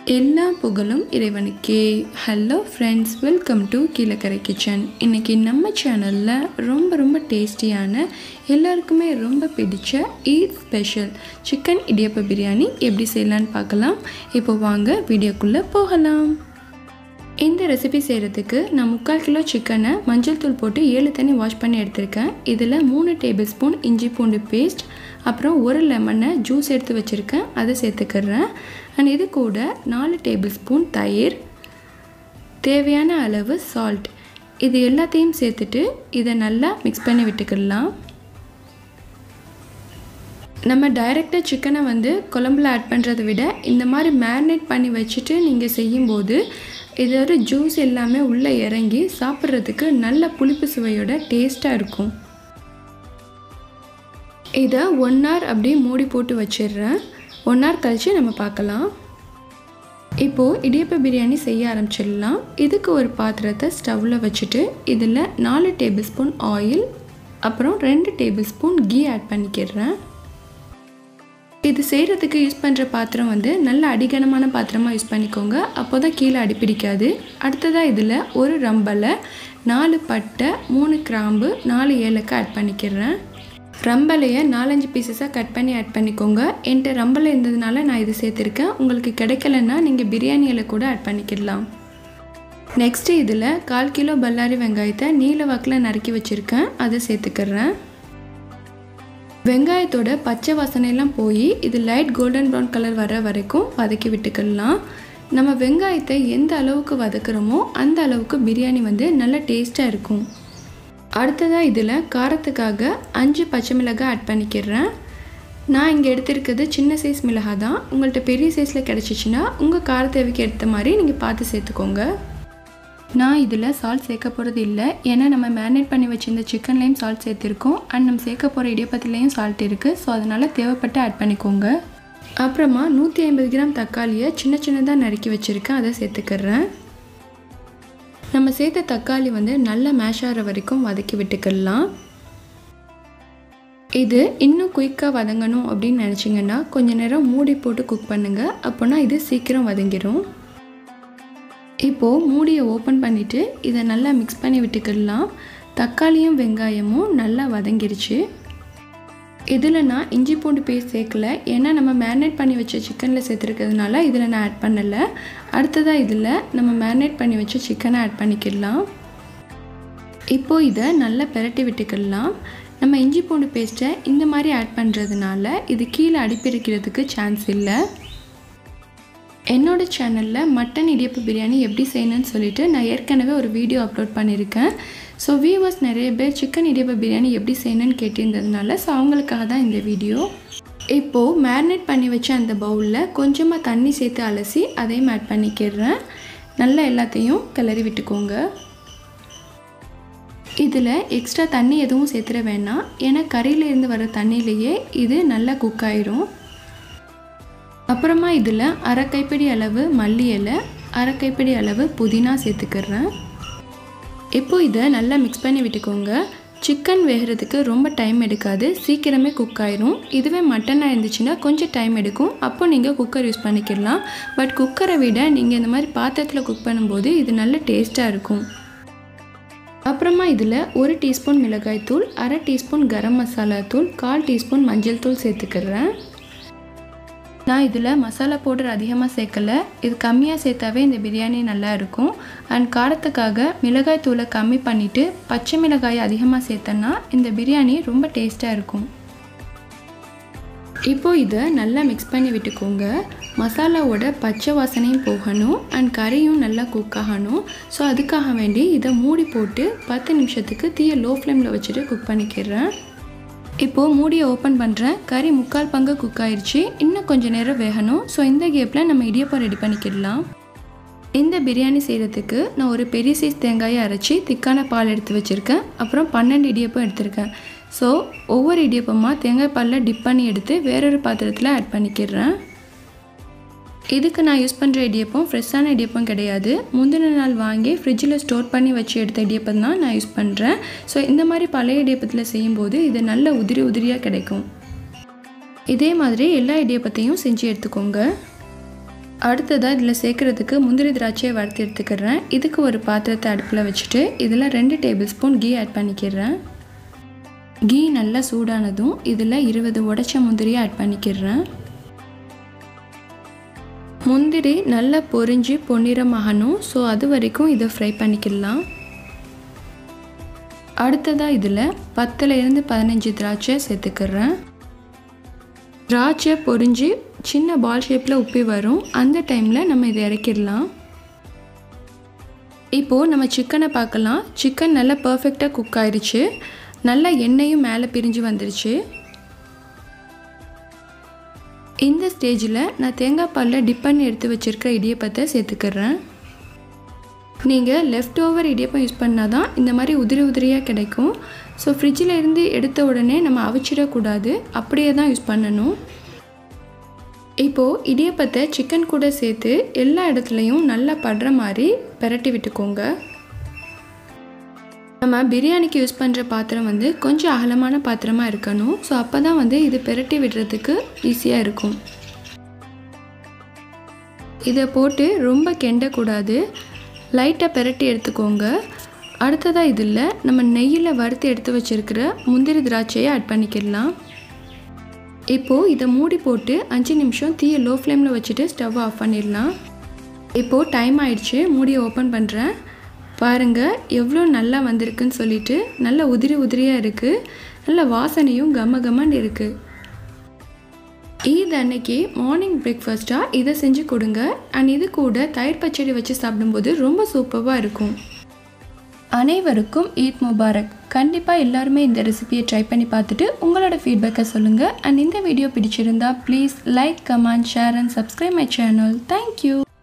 எல்லா புகழும் இறைவனுக்கே hello friends welcome to Keelakarai kitchen இன்றைக்கி நம்ம சேனலில் ரொம்ப ரொம்ப டேஸ்டியான எல்லாருக்குமே ரொம்ப பிடிச்ச ஈத் ஸ்பெஷல் சிக்கன் இடியப்ப பிரியாணி எப்படி செய்யலான்னு பார்க்கலாம் இப்போ வாங்க வீடியோக்குள்ளே போகலாம் இந்த ரெசிபி செய்கிறதுக்கு நான் முக்கால் கிலோ சிக்கனை மஞ்சள் தூள் போட்டு ஏழு தண்ணி வாஷ் பண்ணி எடுத்திருக்கேன் இதில் மூணு டேபிள் ஸ்பூன் இஞ்சி பூண்டு பேஸ்ட் அப்புறம் ஒரு லெமனை ஜூஸ் எடுத்து வச்சுருக்கேன் அதை சேர்த்துக்கிறேன் அண்ட் இது கூட நாலு டேபிள் ஸ்பூன் தயிர் தேவையான அளவு சால்ட் இது எல்லாத்தையும் சேர்த்துட்டு இதை நல்லா மிக்ஸ் பண்ணி விட்டுக்கிடலாம் நம்ம டைரெக்டாக சிக்கனை வந்து குழம்புல ஆட் பண்ணுறதை விட இந்த மாதிரி மேரினேட் பண்ணி வச்சுட்டு நீங்கள் செய்யும்போது இதோட ஜூஸ் எல்லாமே உள்ளே இறங்கி சாப்பிட்றதுக்கு நல்ல புளிப்பு சுவையோட டேஸ்ட்டாக இருக்கும் இதை ஒன் ஹவர் அப்படியே மூடி போட்டு வச்சிடுறேன் ஒன் ஹவர் கழித்து நம்ம பார்க்கலாம் இப்போது இடியப்ப பிரியாணி செய்ய ஆரம்பிச்சிடலாம் இதுக்கு ஒரு பாத்திரத்தை ஸ்டவ்வில் வச்சுட்டு இதில் நாலு டேபிள் ஸ்பூன் ஆயில் அப்புறம் ரெண்டு டேபிள் ஸ்பூன் கீ ஆட் பண்ணிக்கிறேன் இது செய்கிறதுக்கு யூஸ் பண்ணுற பாத்திரம் வந்து நல்ல அடிகனமான பாத்திரமாக யூஸ் பண்ணிக்கோங்க அப்போ தான் கீழே அடிப்பிடிக்காது அடுத்ததாக இதில் ஒரு ரம்பலை நாலு பட்டை மூணு கிராம்பு நாலு ஏலக்காய் ஆட் பண்ணிக்கிறேன் ரம்பலையை நாலஞ்சு பீசஸாக கட் பண்ணி ஆட் பண்ணிக்கோங்க என்கிட்ட ரம்பலை இருந்ததுனால நான் இது சேர்த்துருக்கேன் உங்களுக்கு கிடைக்கலன்னா நீங்கள் பிரியாணியில் கூட ஆட் பண்ணிக்கிடலாம் நெக்ஸ்ட்டு இதில் கால் கிலோ பல்லாரி வெங்காயத்தை நீல வாக்கில் நறுக்கி வச்சுருக்கேன் அதை சேர்த்துக்கிறேன் வெங்காயத்தோட பச்சை வாசனையெல்லாம் போய் இது லைட் கோல்டன் ப்ரௌன் கலர் வர வரைக்கும் வதக்கி விட்டுக்கலாம் நம்ம வெங்காயத்தை எந்த அளவுக்கு வதக்குறோமோ அந்த அளவுக்கு பிரியாணி வந்து நல்ல டேஸ்ட்டாக இருக்கும் அடுத்ததாக இதில் காரத்துக்காக அஞ்சு பச்சை மிளகாய் ஆட் பண்ணிக்கிறேன் நான் இங்கே எடுத்திருக்கிறது சின்ன சைஸ் மிளகாய் தான் உங்கள்கிட்ட பெரிய சைஸில் கிடச்சிச்சின்னா உங்கள் கார தேவைக்கு ஏற்ற மாதிரி நீங்கள் பார்த்து சேர்த்துக்கோங்க நான் இதில் சால்ட் சேர்க்க போகிறது இல்லை ஏன்னா நம்ம மேரினேட் பண்ணி வச்சிருந்த சிக்கன்லேயும் சால்ட் சேர்த்துருக்கோம் அண்ட் நம்ம சேர்க்க போகிற இடியப்பத்துலேயும் சால்ட் இருக்குது ஸோ அதனால் தேவைப்பட்டு ஆட் பண்ணிக்கோங்க அப்புறமா நூற்றி ஐம்பது கிராம் தக்காளியை சின்ன சின்னதாக நறுக்கி வச்சுருக்கேன் அதை சேர்த்துக்கிறேன் நம்ம சேர்த்த தக்காளி வந்து நல்லா மேஷ் ஆகிற வரைக்கும் வதக்கி விட்டுக்கலாம் இது இன்னும் குயிக்காக வதங்கணும் அப்படின்னு நினச்சிங்கன்னா கொஞ்ச நேரம் மூடி போட்டு குக் பண்ணுங்கள் அப்போனா இது சீக்கிரம் வதங்கிடும் இப்போது மூடியை ஓப்பன் பண்ணிவிட்டு இதை நல்லா மிக்ஸ் பண்ணி விட்டுக்கிடலாம் தக்காளியும் வெங்காயமும் நல்லா வதங்கிருச்சு இதில் நான் இஞ்சி பூண்டு பேஸ்ட் சேர்க்கல ஏன்னா நம்ம மேரினேட் பண்ணி வச்ச சிக்கனில் சேர்த்துருக்கிறதுனால இதில் நான் ஆட் பண்ணலை அடுத்ததாக இதில் நம்ம மேரினேட் பண்ணி வச்ச சிக்கனை ஆட் பண்ணிக்கிடலாம் இப்போது இதை நல்லா பெரட்டி விட்டுக்கிடலாம் நம்ம இஞ்சி பூண்டு பேஸ்ட்டை இந்த மாதிரி ஆட் பண்ணுறதுனால இது கீழே அடிப்பிருக்கிறதுக்கு சான்ஸ் இல்லை என்னோடய சேனலில் மட்டன் இடியப்பு பிரியாணி எப்படி செய்யணும்னு சொல்லிட்டு நான் ஏற்கனவே ஒரு வீடியோ அப்லோட் பண்ணியிருக்கேன் ஸோ வியூவர்ஸ் நிறைய பேர் சிக்கன் இடியப்பு பிரியாணி எப்படி செய்யணும்னு கேட்டிருந்ததுனால ஸோ அவங்களுக்காக தான் இந்த வீடியோ இப்போது மேரினேட் பண்ணி வச்ச அந்த பவுலில் கொஞ்சமாக தண்ணி சேர்த்து அலசி அதையும் ஆட் பண்ணிக்கிறேன் நல்லா எல்லாத்தையும் கிளறி விட்டுக்கோங்க இதில் எக்ஸ்ட்ரா தண்ணி எதுவும் சேர்த்துட வேணாம் ஏன்னா கறியிலேருந்து வர தண்ணியிலையே இது நல்லா குக் ஆயிரும் அப்புறமா இதில் அரை கைப்பிடி அளவு மல்லி இலை அரை கைப்பிடி அளவு புதினா சேர்த்துக்கிறேன் இப்போ இதை நல்லா மிக்ஸ் பண்ணி விட்டுக்கோங்க சிக்கன் வேகிறதுக்கு ரொம்ப டைம் எடுக்காது சீக்கிரமே குக் ஆயிரும் இதுவே மட்டனாக இருந்துச்சுன்னா கொஞ்சம் டைம் எடுக்கும் அப்போ நீங்கள் குக்கர் யூஸ் பண்ணிக்கிடலாம் பட் குக்கரை விட நீங்கள் இந்த மாதிரி பாத்திரத்தில் குக் பண்ணும்போது இது நல்ல டேஸ்ட்டாக இருக்கும் அப்புறமா இதில் ஒரு டீஸ்பூன் மிளகாய் தூள் அரை டீஸ்பூன் கரம் மசாலா தூள் கால் டீஸ்பூன் மஞ்சள் தூள் சேர்த்துக்கிறேன் நான் இதில் மசாலா பவுடர் அதிகமாக சேர்க்கலை இது கம்மியாக சேர்த்தாவே இந்த பிரியாணி நல்லா இருக்கும் அண்ட் காரத்துக்காக மிளகாய் தூளை கம்மி பண்ணிவிட்டு பச்சை மிளகாயை அதிகமாக சேர்த்தேன்னா இந்த பிரியாணி ரொம்ப டேஸ்ட்டாக இருக்கும் இப்போது இதை நல்லா மிக்ஸ் பண்ணி விட்டுக்கோங்க மசாலாவோட பச்சை வாசனையும் போகணும் அண்ட் கறியும் நல்லா குக் ஆகணும் ஸோ அதுக்காக வேண்டி இதை மூடி போட்டு பத்து நிமிஷத்துக்கு தீயை லோ ஃப்ளேமில் வச்சுட்டு குக் பண்ணிக்கிறேன் இப்போது மூடியை ஓப்பன் பண்ணுறேன் கறி முக்கால் பங்கு குக் ஆயிடுச்சு இன்னும் கொஞ்சம் நேரம் வேகணும் ஸோ இந்த கேப்பில் நம்ம இடியப்பம் ரெடி பண்ணிக்கிடலாம் இந்த பிரியாணி செய்கிறதுக்கு நான் ஒரு பெரிய சைஸ் தேங்காயை அரைச்சி திக்கான பால் எடுத்து வச்சுருக்கேன் அப்புறம் பன்னெண்டு இடியப்பம் எடுத்திருக்கேன் ஸோ ஒவ்வொரு இடியப்பமாக தேங்காய் பாலில் டிப் பண்ணி எடுத்து வேறொரு பாத்திரத்தில் ஆட் பண்ணிக்கிறேன் இதுக்கு நான் யூஸ் பண்ணுற இடியப்பம் ஃப்ரெஷ்ஷான இடியப்பம் கிடையாது முந்தின நாள் வாங்கி ஃப்ரிட்ஜில் ஸ்டோர் பண்ணி வச்சு எடுத்த இடியப்பம் தான் நான் யூஸ் பண்ணுறேன் ஸோ இந்த மாதிரி பழைய இடியப்பத்தில் செய்யும்போது இது நல்ல உதிரி உதிரியாக கிடைக்கும் இதே மாதிரி எல்லா இடியப்பத்தையும் செஞ்சு எடுத்துக்கோங்க அடுத்ததாக இதில் சேர்க்குறதுக்கு முந்திரி திராட்சையை வறுத்து எடுத்துக்கிறேன் இதுக்கு ஒரு பாத்திரத்தை அடுப்பில் வச்சுட்டு இதில் ரெண்டு டேபிள் ஸ்பூன் கீ ஆட் பண்ணிக்கிறேன் கீ நல்லா சூடானதும் இதில் இருபது உடச்ச முந்திரியை ஆட் பண்ணிக்கிறேன் முந்திரி நல்லா பொரிஞ்சு பொன்னிறமாகணும் ஸோ அது வரைக்கும் இதை ஃப்ரை பண்ணிக்கலாம் அடுத்ததாக இதில் பத்துலேருந்து பதினஞ்சு திராட்சை சேர்த்துக்கிறேன் திராட்சை பொரிஞ்சு சின்ன பால் ஷேப்பில் உப்பி வரும் அந்த டைமில் நம்ம இதை இறக்கிடலாம் இப்போது நம்ம சிக்கனை பார்க்கலாம் சிக்கன் நல்லா பர்ஃபெக்டாக குக் ஆயிடுச்சு நல்லா எண்ணெயும் மேலே பிரிஞ்சு வந்துருச்சு இந்த ஸ்டேஜில் நான் தேங்காய் பாலில் டிப் பண்ணி எடுத்து வச்சுருக்கிற இடியப்பத்தை சேர்த்துக்கிறேன் நீங்கள் லெஃப்ட் ஓவர் இடியப்பம் யூஸ் பண்ணால் தான் இந்த மாதிரி உதிரி உதிரியாக கிடைக்கும் ஸோ ஃப்ரிட்ஜில் இருந்து எடுத்த உடனே நம்ம அவிச்சிடக்கூடாது அப்படியே தான் யூஸ் பண்ணணும் இப்போது இடியப்பத்தை சிக்கன் கூட சேர்த்து எல்லா இடத்துலையும் நல்லா படுற மாதிரி பெரட்டி விட்டுக்கோங்க நம்ம பிரியாணிக்கு யூஸ் பண்ணுற பாத்திரம் வந்து கொஞ்சம் அகலமான பாத்திரமாக இருக்கணும் ஸோ அப்போ தான் வந்து இது பெரட்டி விடுறதுக்கு ஈஸியாக இருக்கும் இதை போட்டு ரொம்ப கெண்டக்கூடாது லைட்டாக பெரட்டி எடுத்துக்கோங்க அடுத்ததாக இதில் நம்ம நெய்யில் வறுத்து எடுத்து வச்சுருக்கிற முந்திரி திராட்சையை ஆட் பண்ணிக்கிடலாம் இப்போது இதை மூடி போட்டு அஞ்சு நிமிஷம் தீயை லோ ஃப்ளேமில் வச்சுட்டு ஸ்டவ் ஆஃப் பண்ணிடலாம் இப்போது டைம் ஆயிடுச்சு மூடியை ஓப்பன் பண்ணுறேன் பாருங்கள் எவ்வளோ நல்லா வந்திருக்குன்னு சொல்லிட்டு நல்ல உதிரி உதிரியாக இருக்குது நல்ல வாசனையும் கம கமன்னு இருக்குது ஈத் அன்னைக்கு மார்னிங் பிரேக்ஃபாஸ்ட்டாக இதை செஞ்சு கொடுங்க அண்ட் இது கூட தயிர் பச்சடி வச்சு சாப்பிடும்போது ரொம்ப சூப்பராக இருக்கும் அனைவருக்கும் ஈத் முபாரக் கண்டிப்பாக எல்லாருமே இந்த ரெசிபியை ட்ரை பண்ணி பார்த்துட்டு உங்களோட ஃபீட்பேக்கை சொல்லுங்கள் அண்ட் இந்த வீடியோ பிடிச்சிருந்தா please like comment share and subscribe my channel thank you